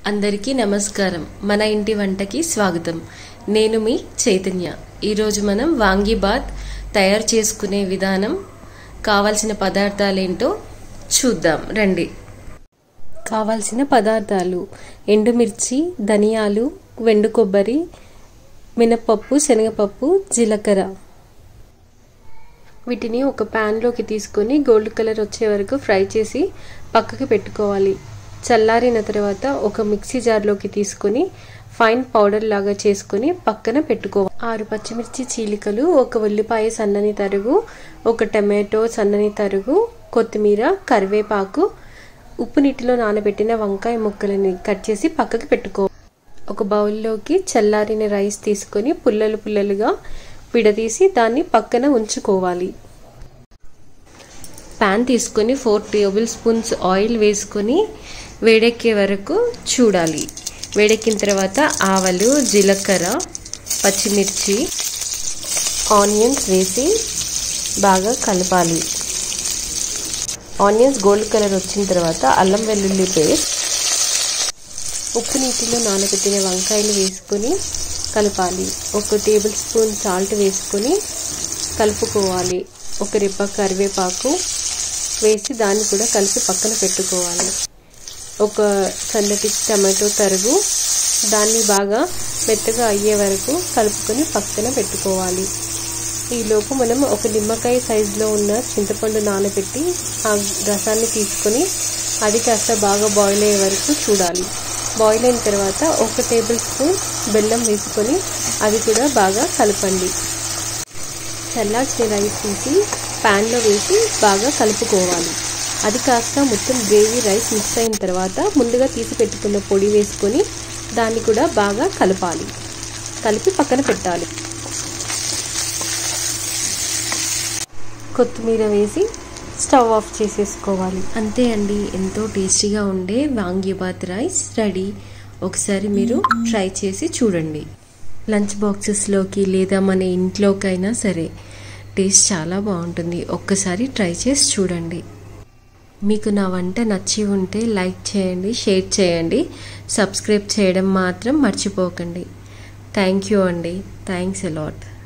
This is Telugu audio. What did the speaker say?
అందరికీ నమస్కారం మన ఇంటి వంటకి స్వాగతం నేను మీ చైతన్య ఈరోజు మనం వాంగీబాత్ తయారు చేసుకునే విధానం కావాల్సిన పదార్థాలేంటో చూద్దాం రండి కావాల్సిన పదార్థాలు ఎండుమిర్చి ధనియాలు వెండు కొబ్బరి మినపప్పు శనగపప్పు జీలకర్ర వీటిని ఒక ప్యాన్లోకి తీసుకొని గోల్డ్ కలర్ వచ్చే వరకు ఫ్రై చేసి పక్కకి పెట్టుకోవాలి చల్లారిన తర్వాత ఒక మిక్సీ జార్లోకి తీసుకొని ఫైన్ పౌడర్ లాగా చేసుకొని పక్కన పెట్టుకోవాలి ఆరు పచ్చిమిర్చి చీలికలు ఒక ఉల్లిపాయ సన్నని తరుగు ఒక టమాటో సన్నని తరుగు కొత్తిమీర కరివేపాకు ఉప్పు నీటిలో నానబెట్టిన వంకాయ ముక్కలని కట్ చేసి పక్కకి పెట్టుకో ఒక బౌల్లోకి చల్లారిన రైస్ తీసుకొని పుల్లలు పుల్లలుగా విడదీసి దాన్ని పక్కన ఉంచుకోవాలి ప్యాన్ తీసుకొని ఫోర్ టేబుల్ స్పూన్స్ ఆయిల్ వేసుకొని వేడెక్కే వరకు చూడాలి వేడెక్కిన తర్వాత ఆవలు జీలకర్ర పచ్చిమిర్చి ఆనియన్స్ వేసి బాగా కలపాలి ఆనియన్స్ గోల్డ్ కలర్ వచ్చిన తర్వాత అల్లం వెల్లుల్లి పేస్ట్ ఉప్పు నీటిలో నానబెట్టిన వంకాయలు వేసుకొని కలపాలి ఒక టేబుల్ స్పూన్ సాల్ట్ వేసుకొని కలుపుకోవాలి ఒక రిబ్బ కరివేపాకు వేసి దాన్ని కూడా కలిపి పక్కన పెట్టుకోవాలి ఒక సన్నటి టమాటో తరుగు దాన్ని బాగా మెత్తగా అయ్యే వరకు కలుపుకొని పక్కన పెట్టుకోవాలి ఈలోపు మనం ఒక నిమ్మకాయ సైజులో ఉన్న చింతపండు నానబెట్టి ఆ రసాన్ని తీసుకొని అది కాస్త బాగా బాయిల్ అయ్యే వరకు చూడాలి బాయిల్ అయిన తర్వాత ఒక టేబుల్ స్పూన్ బెల్లం వేసుకొని అది కూడా బాగా కలపండి చల్లార్చిన రైస్ తీసి ప్యాన్లో వేసి బాగా కలుపుకోవాలి అది కాస్త మొత్తం గ్రేవీ రైస్ మిక్స్ అయిన తర్వాత ముందుగా తీసి పెట్టుకున్న పొడి వేసుకొని దాన్ని కూడా బాగా కలపాలి కలిపి పక్కన పెట్టాలి కొత్తిమీర వేసి స్టవ్ ఆఫ్ చేసేసుకోవాలి అంతే అండి ఎంతో టేస్టీగా ఉండే వాంగిబాత్ రైస్ రెడీ ఒకసారి మీరు ట్రై చేసి చూడండి లంచ్ బాక్సెస్లోకి లేదా మన ఇంట్లోకైనా సరే టేస్ట్ చాలా బాగుంటుంది ఒక్కసారి ట్రై చేసి చూడండి మీకు నా వంట నచ్చి ఉంటే లైక్ చేయండి షేర్ చేయండి సబ్స్క్రైబ్ చేయడం మాత్రం మర్చిపోకండి థ్యాంక్ యూ అండి థ్యాంక్స్ అలాట్